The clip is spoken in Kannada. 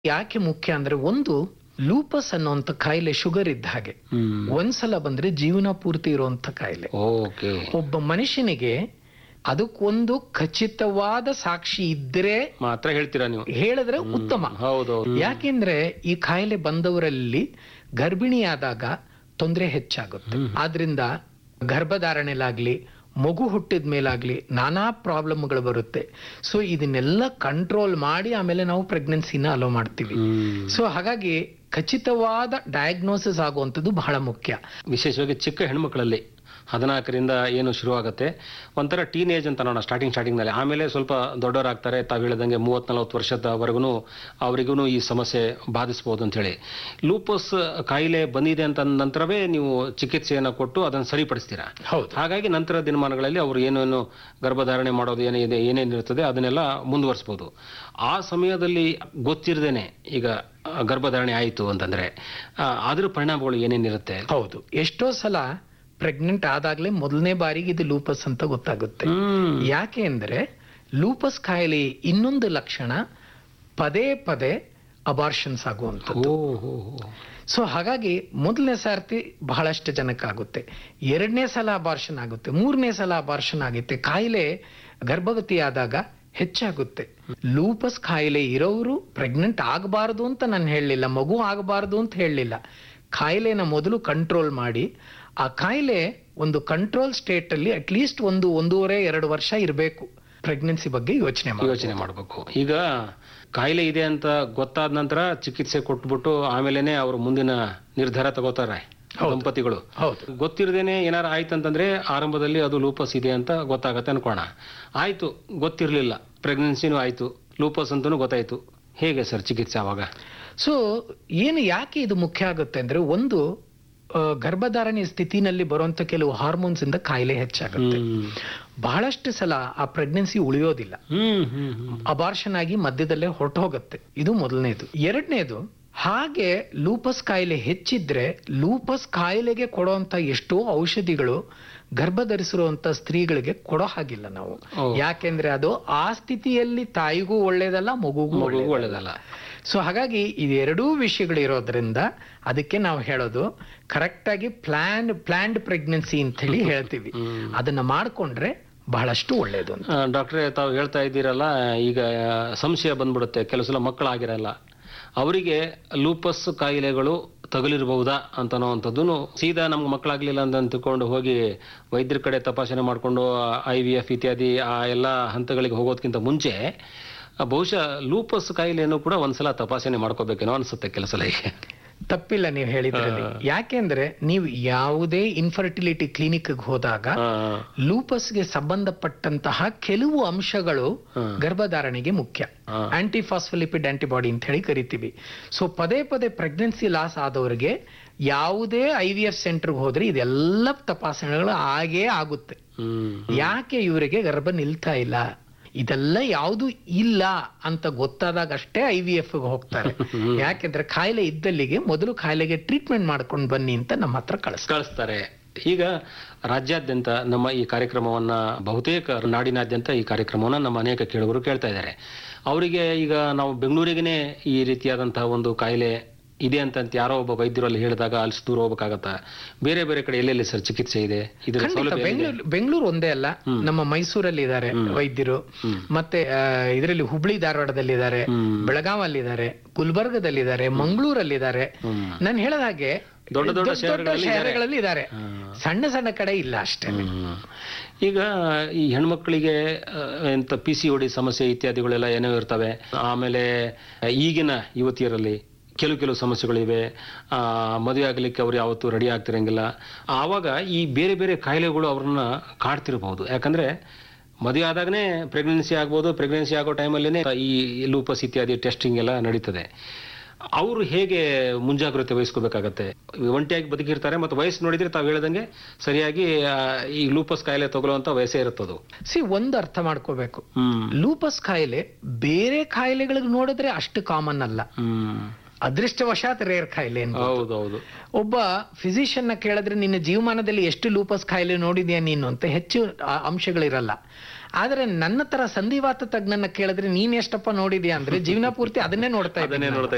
ಯಾಕೆ ಮುಖ್ಯ ಅಂದ್ರೆ ಒಂದು ಲೂಪಸ್ ಅನ್ನುವಂತ ಕಾಯಿಲೆ ಶುಗರ್ ಇದ್ದ ಹಾಗೆ ಹ್ಮ್ ಒಂದ್ಸಲ ಬಂದ್ರೆ ಜೀವನ ಪೂರ್ತಿ ಇರುವಂತ ಕಾಯಿಲೆ ಓಕೆ ಒಬ್ಬ ಮನುಷ್ಯನಿಗೆ ಅದಕ್ಕೊಂದು ಖಚಿತವಾದ ಸಾಕ್ಷಿ ಇದ್ರೆ ಮಾತ್ರ ಹೇಳ್ತೀರಾ ನೀವು ಹೇಳಿದ್ರೆ ಉತ್ತಮ ಹೌದೌದು ಯಾಕೆಂದ್ರೆ ಈ ಕಾಯಿಲೆ ಬಂದವರಲ್ಲಿ ಗರ್ಭಿಣಿಯಾದಾಗ ತೊಂದರೆ ಹೆಚ್ಚಾಗುತ್ತೆ ಆದ್ರಿಂದ ಗರ್ಭಧಾರಣೆಲಾಗ್ಲಿ ಮಗು ಹುಟ್ಟಿದ ಮೇಲಾಗ್ಲಿ ನಾನಾ ಪ್ರಾಬ್ಲಮ್ಗಳು ಬರುತ್ತೆ ಸೊ ಇದನ್ನೆಲ್ಲ ಕಂಟ್ರೋಲ್ ಮಾಡಿ ಆಮೇಲೆ ನಾವು ಪ್ರೆಗ್ನೆನ್ಸಿನ ಅಲೋ ಮಾಡ್ತೀವಿ ಹ್ಮ್ ಸೊ ಹಾಗಾಗಿ ಖಚಿತವಾದ ಡಯಾಗ್ನೋಸಿಸ್ ಆಗುವಂಥದ್ದು ಬಹಳ ಮುಖ್ಯ ವಿಶೇಷವಾಗಿ ಚಿಕ್ಕ ಹೆಣ್ಮಕ್ಳಲ್ಲಿ ಹದಿನಾಲ್ಕರಿಂದ ಏನು ಶುರುವಾಗುತ್ತೆ ಒಂಥರ ಟೀನ್ ಏಜ್ ಅಂತ ನೋಡೋಣ ಸ್ಟಾರ್ಟಿಂಗ್ ಸ್ಟಾರ್ಟಿಂಗ್ನಲ್ಲಿ ಆಮೇಲೆ ಸ್ವಲ್ಪ ದೊಡ್ಡವರಾಗ್ತಾರೆ ತಾವು ಹೇಳಿದಂಗೆ ಮೂವತ್ತ್ ನಲವತ್ತು ವರ್ಷದವರೆಗೂ ಅವರಿಗೂ ಈ ಸಮಸ್ಯೆ ಬಾಧಿಸ್ಬೋದು ಅಂತೇಳಿ ಲೂಪಸ್ ಕಾಯಿಲೆ ಬಂದಿದೆ ಅಂತ ಅಂದ ನಂತರವೇ ನೀವು ಚಿಕಿತ್ಸೆಯನ್ನು ಕೊಟ್ಟು ಅದನ್ನು ಸರಿಪಡಿಸ್ತೀರಾ ಹೌದು ಹಾಗಾಗಿ ನಂತರ ದಿನಮಾನಗಳಲ್ಲಿ ಅವರು ಏನೇನು ಗರ್ಭಧಾರಣೆ ಮಾಡೋದು ಏನಿದೆ ಏನೇನಿರ್ತದೆ ಅದನ್ನೆಲ್ಲ ಮುಂದುವರಿಸ್ಬೋದು ಆ ಸಮಯದಲ್ಲಿ ಗೊತ್ತಿರದೇನೆ ಈಗ ಆ, ಗರ್ಭಧಾರಣೆ ಆಯಿತು ಅಂತಂದ್ರೆ ಆ, ಅದ್ರ ಪರಿಣಾಮಗಳು ಏನೇನಿರುತ್ತೆ ಹೌದು ಎಷ್ಟೋ ಸಲ ಪ್ರೆಗ್ನೆಂಟ್ ಆದಾಗ್ಲೇ ಮೊದಲನೇ ಬಾರಿಗೆ ಇದು ಲೂಪಸ್ ಅಂತ ಗೊತ್ತಾಗುತ್ತೆ ಹ್ಮ್ ಯಾಕೆ ಅಂದ್ರೆ ಲೂಪಸ್ ಕಾಯಿಲೆ ಇನ್ನೊಂದು ಲಕ್ಷಣ ಪದೇ ಪದೇ ಅಬಾರ್ಷನ್ಸ್ ಆಗುವಂಥದ್ದು ಓ ಹೋ ಹೋ. ಸೊ ಹಾಗಾಗಿ ಮೊದಲನೇ ಸಾರ್ತಿ ಬಹಳಷ್ಟು ಜನಕ್ಕಾಗುತ್ತೆ ಎರಡನೇ ಸಲ ಅಬಾರ್ಷನ್ ಆಗುತ್ತೆ ಮೂರನೇ ಸಲ ಅಬಾರ್ಷನ್ ಆಗುತ್ತೆ ಕಾಯಿಲೆ ಗರ್ಭವತಿ ಆದಾಗ ಹೆಚ್ಚಾಗುತ್ತೆ ಲೂಪಸ್ ಕಾಯಿಲೆ ಇರೋರು ಪ್ರೆಗ್ನೆಂಟ್ ಆಗಬಾರದು ಅಂತ ನಾನು ಹೇಳಲಿಲ್ಲ ಮಗು ಆಗಬಾರದು ಅಂತ ಹೇಳಲಿಲ್ಲ ಕಾಯಿಲೆನ ಮೊದಲು ಕಂಟ್ರೋಲ್ ಮಾಡಿ ಆ ಕಾಯಿಲೆ ಒಂದು ಕಂಟ್ರೋಲ್ ಸ್ಟೇಟ್ ಅಲ್ಲಿ ಅಟ್ಲೀಸ್ಟ್ ಒಂದು ಒಂದೂವರೆ ಎರಡು ವರ್ಷ ಇರಬೇಕು ಪ್ರೆಗ್ನೆನ್ಸಿ ಬಗ್ಗೆ ಯೋಚನೆ ಮಾಡಿ ಯೋಚನೆ ಮಾಡಬೇಕು ಈಗ ಕಾಯಿಲೆ ಇದೆ ಅಂತ ಗೊತ್ತಾದ ನಂತರ ಚಿಕಿತ್ಸೆ ಕೊಟ್ಬಿಟ್ಟು ಆಮೇಲೆನೆ ಅವರು ಮುಂದಿನ ನಿರ್ಧಾರ ತಗೋತಾರೆ ದಂಪತಿಗಳು ಹೌದು ಗೊತ್ತಿರದೇನೆ ಏನಾರು ಆಯ್ತು ಅಂತಂದ್ರೆ ಆರಂಭದಲ್ಲಿ ಅದು ಲೂಪಸ್ ಇದೆ ಅಂತ ಗೊತ್ತಾಗತ್ತೆ ಅನ್ಕೋಣ ಆಯ್ತು ಗೊತ್ತಿರಲಿಲ್ಲ ಪ್ರೆಗ್ನೆನ್ಸಿನೂ ಆಯ್ತು ಲೂಪಸ್ ಅಂತಲೂ ಗೊತ್ತಾಯ್ತು ಹೇಗೆ ಸರ್ ಚಿಕಿತ್ಸೆ ಅವಾಗ ಸೊ ಏನು ಯಾಕೆ ಇದು ಮುಖ್ಯ ಆಗುತ್ತೆ ಅಂದ್ರೆ ಒಂದು ಆ, ಗರ್ಭಧಾರಣೆ ಸ್ಥಿತಿನಲ್ಲಿ ಬರುವಂತ ಕೆಲವು ಹಾರ್ಮೋನ್ಸ್ ಇಂದ ಕಾಯಿಲೆ ಹೆಚ್ಚಾಗುತ್ತೆ ಹ್ಮ್ ಬಹಳಷ್ಟು ಸಲ ಆ ಪ್ರೆಗ್ನೆನ್ಸಿ ಉಳಿಯೋದಿಲ್ಲ ಹ್ಮ್ ಹ್ಮ್ ಹ್ಮ್ ಅಬಾರ್ಷನ್ ಆಗಿ ಮಧ್ಯದಲ್ಲೇ ಹೊರಟು ಹೋಗುತ್ತೆ ಇದು ಮೊದಲನೇದು ಎರಡನೇದು ಹಾಗೆ ಲೂಪಸ್ ಕಾಯಿಲೆ ಹೆಚ್ಚಿದ್ರೆ ಲೂಪಸ್ ಕಾಯಿಲೆಗೆ ಕೊಡುವಂತ ಎಷ್ಟೋ ಔಷಧಿಗಳು ಗರ್ಭ ಧರಿಸಿರುವಂತ ಸ್ತ್ರೀಗಳಿಗೆ ಕೊಡೋ ಹಾಗಿಲ್ಲ ನಾವು ಓ. ಯಾಕೆಂದ್ರೆ ಅದು ಆ ಸ್ಥಿತಿಯಲ್ಲಿ ತಾಯಿಗೂ ಒಳ್ಳೇದಲ್ಲ ಮಗುಗೂ ಮಗುಗೂ ಒಳ್ಳೇದಲ್ಲ. ಒಳ್ಳೇದಲ್ಲ ಸೊ ಹಾಗಾಗಿ ಇದೆರಡೂ ವಿಷಯಗಳು ಇರೋದ್ರಿಂದ ಅದಕ್ಕೆ ನಾವು ಹೇಳೋದು ಕರೆಕ್ಟ್ ಆಗಿ ಪ್ಲಾನ್ ಪ್ಲಾನ್ಡ್ ಪ್ರೆಗ್ನೆನ್ಸಿ ಅಂತ ಹೇಳಿ ಹೇಳ್ತೀವಿ ಅದನ್ನ ಮಾಡ್ಕೊಂಡ್ರೆ ಬಹಳಷ್ಟು ಒಳ್ಳೇದು ಅಂತ ಆ, ಡಾಕ್ಟ್ರೇ ತಾವು ಹೇಳ್ತಾ ಇದ್ದೀರಲ್ಲ ಈಗ ಸಂಶಯ ಬಂದ್ಬಿಡುತ್ತೆ ಕೆಲವು ಸಲ ಮಕ್ಕಳಾಗಿರಲ್ಲ ಅವರಿಗೆ ಲೂಪಸ್ ಕಾಯಿಲೆಗಳು ತಗುಲಿರಬಹುದಾ ಅಂತನೋವಂಥದ್ದು ಸೀದಾ ನಮ್ಗೆ ಮಕ್ಕಳಾಗ್ಲಿಲ್ಲ ಅಂತ ತಿಳ್ಕೊಂಡು ಹೋಗಿ ವೈದ್ಯರ ಕಡೆ ತಪಾಸಣೆ ಮಾಡಿಕೊಂಡು ಐ ವಿ ಎಫ್ ಇತ್ಯಾದಿ ಆ ಎಲ್ಲ ಹಂತಗಳಿಗೆ ಹೋಗೋದಕ್ಕಿಂತ ಮುಂಚೆ ಆ, ಬಹುಶಃ ಲೂಪಸ್ ಕಾಯಿಲೆಯನ್ನು ಕೂಡ ಒಂದ್ಸಲ ತಪಾಸಣೆ ಮಾಡ್ಕೋಬೇಕೇನೋ ಅನ್ಸುತ್ತೆ ಕೆಲಸ ಸಲ ಈಗ ತಪ್ಪಿಲ್ಲ ನೀವು ಹೇಳಿದ್ರಲ್ಲಿ ಯಾಕೆಂದ್ರೆ ನೀವು ಯಾವುದೇ ಇನ್ಫರ್ಟಿಲಿಟಿ ಕ್ಲಿನಿಕ್ ಹೋದಾಗ ಆ, ಲೂಪಸ್ಗೆ ಸಂಬಂಧಪಟ್ಟಂತಹ ಕೆಲವು ಅಂಶಗಳು ಹ್ಮ್. ಗರ್ಭಧಾರಣೆಗೆ ಮುಖ್ಯ ಹಾ. ಆಂಟಿಫಾಸ್ಫಲಿಪಿಡ್ ಆಂಟಿಬಾಡಿ ಅಂತ ಹೇಳಿ ಕರಿತೀವಿ ಸೊ ಪದೇ ಪದೇ ಪ್ರೆಗ್ನೆನ್ಸಿ ಲಾಸ್ ಆದವರಿಗೆ ಯಾವುದೇ ಐ ವಿ ಎಫ್ ಸೆಂಟರ್ಗೆ ಹೋದ್ರೆ ಇದೆಲ್ಲ ತಪಾಸಣೆಗಳು ಆಗೇ ಆಗುತ್ತೆ ಹ್ಮ್ ಯಾಕೆ ಇವರಿಗೆ ಗರ್ಭ ನಿಲ್ತಾ ಇಲ್ಲ ಇದೆಲ್ಲ ಯಾವುದು ಇಲ್ಲ ಅಂತ ಗೊತ್ತಾದಾಗ ಅಷ್ಟೇ ಐ ವಿ ಎಫ್ ಹೋಗ್ತಾರೆ ಯಾಕೆಂದ್ರೆ ಕಾಯಿಲೆ ಇದ್ದಲ್ಲಿಗೆ ಮೊದಲು ಕಾಯಿಲೆಗೆ ಟ್ರೀಟ್ಮೆಂಟ್ ಮಾಡ್ಕೊಂಡು ಬನ್ನಿ ಅಂತ ನಮ್ಮ ಹತ್ರ ಕಳಿಸ್ತಾರೆ ಕಳಿಸ್ತಾರೆ ಈಗ ರಾಜ್ಯಾದ್ಯಂತ ನಮ್ಮ ಈ ಕಾರ್ಯಕ್ರಮವನ್ನ ಬಹುತೇಕ ನಾಡಿನಾದ್ಯಂತ ಈ ಕಾರ್ಯಕ್ರಮವನ್ನ ನಮ್ಮ ಅನೇಕ ಕೇಳುಗರು ಕೇಳ್ತಾ ಇದ್ದಾರೆ ಅವರಿಗೆ ಈಗ ನಾವು ಬೆಂಗಳೂರಿಗೇನೆ ಈ ರೀತಿಯಾದಂತಹ ಒಂದು ಕಾಯಿಲೆ ಇದೆ ಅಂತ ಯಾರೋ ಒಬ್ಬ ವೈದ್ಯರು ಅಲ್ಲಿ ಹೇಳಿದಾಗ ಅಲ್ಲಿ ದೂರ ಹೋಗ್ಬೇಕಾಗತ್ತಾ ಬೇರೆ ಬೇರೆ ಕಡೆ ಎಲ್ಲೆಲ್ಲಿ ಸರ್ ಚಿಕಿತ್ಸೆ ಇದೆ ಇದರ ಖಂಡಿತ ಸೌಲಭ್ಯ ಏನಿದೆ? ಬೆಂಗಳೂರು ಬೆಂಗಳೂರು ಒಂದೇ ಅಲ್ಲ ನಮ್ಮ ಮೈಸೂರಲ್ಲಿ ಇದ್ದಾರೆ ವೈದ್ಯರು ಮತ್ತೆ ಇದರಲ್ಲಿ ಹುಬ್ಳಿ ಧಾರವಾಡದಲ್ಲಿ ಇದ್ದಾರೆ ಹ್ಮ್. ಬೆಳಗಾವಲ್ಲಿದ್ದಾರೆ ಗುಲ್ಬರ್ಗದಲ್ಲಿದ್ದಾರೆ ಮಂಗಳೂರಲ್ಲಿದ್ದಾರೆ ಹ್ಮ್. ನಾನು ಹೇಳದ ಹಾಗೆ ದೊಡ್ಡ ದೊಡ್ಡ ಶಹರಗಳಲ್ಲಿ ಇದ್ದಾರೆ. ಶಹರಗಳಲ್ಲಿ ಇದ್ದಾರೆ ಸಣ್ಣ ಸಣ್ಣ ಕಡೆ ಇಲ್ಲ ಅಷ್ಟೇ ಹ್ಮ್. ಈಗ ಈ ಹೆಣ್ಮಕ್ಳಿಗೆ ಆ, ಎಂತ ಪಿ ಸಿ ಡಿ ಸಮಸ್ಯೆ ಇತ್ಯಾದಿಗಳೆಲ್ಲ ಏನೋ ಇರ್ತವೆ ಆಮೇಲೆ ಈಗಿನ ಯುವತಿಯರಲ್ಲಿ ಕೆಲವು ಕೆಲವು ಸಮಸ್ಯೆಗಳಿವೆ ಆ, ಮದುವೆ ಆಗಲಿಕ್ಕೆ ಅವ್ರು ಯಾವತ್ತೂ ರೆಡಿ ಆಗ್ತಿರಂಗಿಲ್ಲ ಆವಾಗ ಈ ಬೇರೆ ಬೇರೆ ಕಾಯಿಲೆಗಳು ಅವ್ರನ್ನ ಕಾಡ್ತಿರ್ಬೋದು ಯಾಕಂದ್ರೆ ಮದುವೆ ಆದಾಗನೇ ಪ್ರೆಗ್ನೆನ್ಸಿ ಆಗ್ಬೋದು ಪ್ರೆಗ್ನೆನ್ಸಿ ಆಗೋ ಟೈಮಲ್ಲೇ ಈ ಲೂಪಸ್ ಇತ್ಯಾದಿ ಟೆಸ್ಟಿಂಗ್ ಎಲ್ಲ ನಡೀತದೆ ಅವರು ಹೇಗೆ ಮುಂಜಾಗ್ರತೆ ವಹಿಸ್ಕೋಬೇಕಾಗತ್ತೆ ಒಂಟಿಯಾಗಿ ಬದುಕಿರ್ತಾರೆ ಮತ್ತು ವಯಸ್ಸು ನೋಡಿದ್ರೆ ತಾವು ಹೇಳ್ದಂಗೆ ಸರಿಯಾಗಿ ಆ, ಈ ಲೂಪಸ್ ಕಾಯಿಲೆ ತಗೊಳ್ಳುವಂತ ವಯಸ್ಸೇ ಇರುತ್ತದು ಸಿ ಒಂದು ಅರ್ಥ ಮಾಡ್ಕೋಬೇಕು ಹ್ಮ್ ಲೂಪಸ್ ಕಾಯಿಲೆ ಬೇರೆ ಕಾಯಿಲೆಗಳಿಗೆ ನೋಡಿದ್ರೆ ಅಷ್ಟು ಕಾಮನ್ ಅಲ್ಲ ಹ್ಮ್ ಅದೃಷ್ಟವಶಾತ್ ರೇರ್ ಕಾಯಿಲೆ ಅಂತ ಹೌದೌದು ಒಬ್ಬ ಫಿಸಿಷಿಯನ್ ನ ಕೇಳಿದ್ರೆ ನಿನ್ನ ಜೀವಮಾನದಲ್ಲಿ ಎಷ್ಟು ಲೂಪಸ್ ಕಾಯಿಲೆ ನೋಡಿದ್ಯಾ ನೀನು ಅಂತ ಹೆಚ್ಚು ಆ ಅಂಶಗಳಿರಲ್ಲ ಆದ್ರೆ ನನ್ನ ತರ ಸಂಧಿವಾತ ತಜ್ಞನ ಕೇಳಿದ್ರೆ ನೀನ್ ಎಷ್ಟಪ್ಪ ನೋಡಿದ್ಯಾ ಅಂದ್ರೆ ಜೀವನ ಪೂರ್ತಿ ಅದನ್ನೇ ನೋಡ್ತಾ ಅದನ್ನೇ ಇದ್ದೀನಿ ನೋಡ್ತಾ